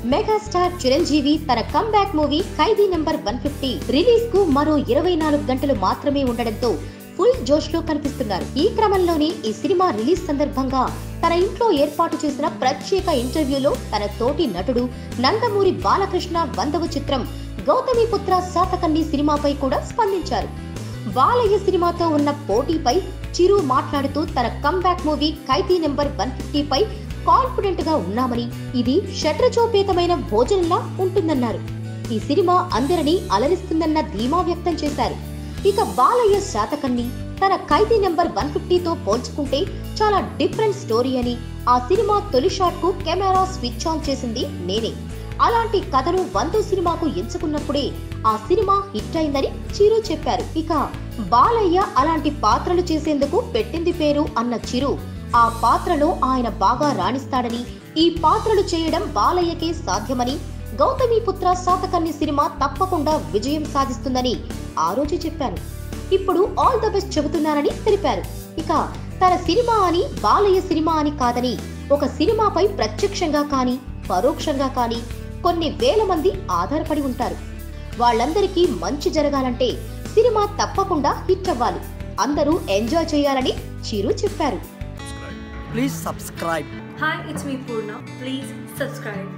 Megastar Chiranjeevi తన comeback movie Khaidi number one fifty release కు మరో ఇరవై నాలుగు గంటలు మాత్రమే ఉండడంతో ఫుల్ జోష్ లో కనిపిస్తున్నారు ఈ క్రమంలోనే ఈ సినిమా రిలీజ్ సందర్భంగా తన ఇంట్లో ఏర్పాటు చేసిన ప్రత్యేక ఇంటర్వ్యూలో తన తోటి నటుడు నందమూరి బాలకృష్ణ వందవ చిత్రం గౌతమిపుత్ర శాతకర్ణి సినిమాపై కూడా స్పందించారు బాలయ్య సినిమాతో ఉన్న పోటీపై చిరు మాట్లాడుతూ తన comeback movie Khaidi number one ఫిఫ్టీపై కాన్ఫిడెంట్ గా ఉన్నామని ఇది షట్రచోపేతమైన భోజనంలా ఉంటుందన్నారు ఈ సినిమా అందరినీ అలరిస్తుందన్న ధీమా వ్యక్తం చేశారు ఇక బాలయ్య శాతకర్ణి తన ఖైదీ నెంబర్ వన్ ఫిఫ్టీతో పోల్చుకుంటే చాలా డిఫరెంట్ స్టోరీ అని ఆ సినిమా తొలి షాట్ కు కెమెరా స్విచ్ ఆన్ చేసింది నేనే అలాంటి కథను వందో సినిమాకు ఎంచుకున్నప్పుడే ఆ సినిమా హిట్ అయిందని చిరు చెప్పారు ఇక బాలయ్య అలాంటి పాత్రలు చేసేందుకు పెట్టింది పేరు అన్న చిరు ఆ పాత్రలో ఆయన బాగా రాణిస్తాడని ఈ పాత్రలు చేయడం బాలయ్యకే సాధ్యమని గౌతమిపుత్ర శాతకర్ణి సినిమా తప్పకుండా విజయం సాధిస్తుందని ఆ రోజు చెప్పారు ఇప్పుడు ఆల్ ద బెస్ట్ చెబుతున్నారని తెలిపారు ఇక తన సినిమా అని బాలయ్య సినిమా అని కాదని ఒక సినిమాపై ప్రత్యక్షంగా కానీ పరోక్షంగా కానీ కొన్ని వేల మంది ఆధారపడి ఉంటారు వాళ్ళందరికీ మంచి జరగాలంటే సినిమా తప్పకుండా హిట్ అవ్వాలి అందరూ ఎంజాయ్ చేయాలని చిరు చెప్పారు Please subscribe. Hi, it's me Purna. Please subscribe.